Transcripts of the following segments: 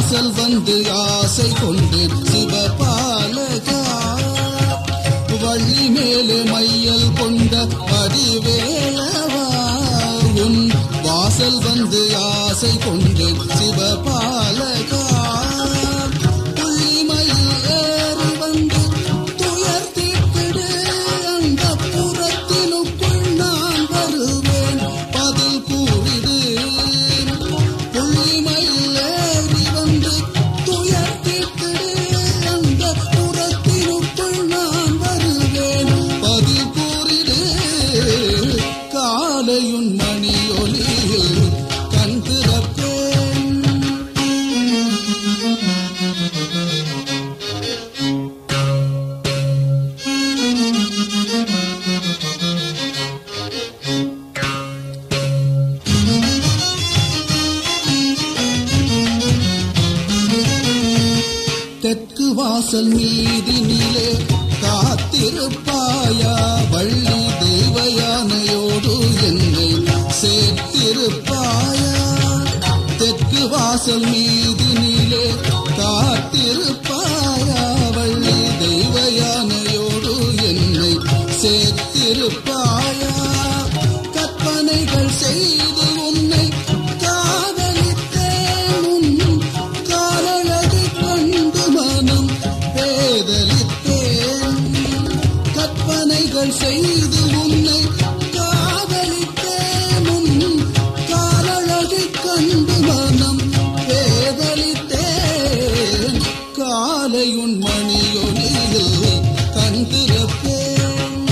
வாசல் வந்து ஆசை கொண்டேன் சிவபாலகா வள்ளி மேலே மையல் கொண்ட வடிவேலவா உன் வாசல் வந்து ஆசை கொண்டேன் சிவபாலகா புள்ளிமயில் ஏறி வந்து துயர் தீர்த்திடு அந்த புறத்தினுக்குள் நான் வருவேன் பதில் கூறிடு புள்ளிமயில் ஏறி வந்து துயர் தீர்த்திடு அந்த புறத்தினுக்குள் நான் வருவேன் பதில் கூறிடு காலையுன் மணியொலியில் கண் திறப்பேன் தெற்கு வாசல் மீதினிலே காத்திருப்பாயா வள்ளி தேவயானையோடு என்னை சேர்த்திருப்பாயா தெற்கு வாசல் மீதினிலே காத்திருப்பாயா வள்ளி தெய்வயானையோடு என்னை சேர்த்திருப்பாயா கற்பனைகள் செய்து உன்னை காதலித்தேன் உன் காலழகை கண்டு மனம் பேதலித்தேன் கற்பனைகள் செய்து உன்னை காதலித்தேன் உன் காலழகை கண்டு மனம் பேதலித்தேன் காலையுன் மணியொலியில் கண்டிருப்பேன்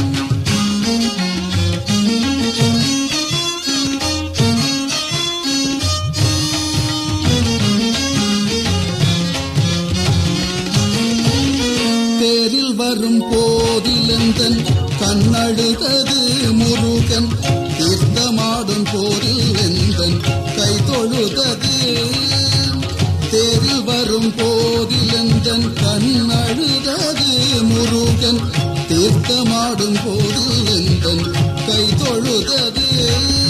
தேரில் வரும் போதிலெந்தன் கண்ணழுதது முருகன் தீர்த்தமாடும் போரில் எந்தன் கை தொழுதது தேரில் வரும் போதிலெந்தன் கண்ணழுதது முருகன் தீர்த்தமாடும் போதில் எந்தன் கை தொழுதது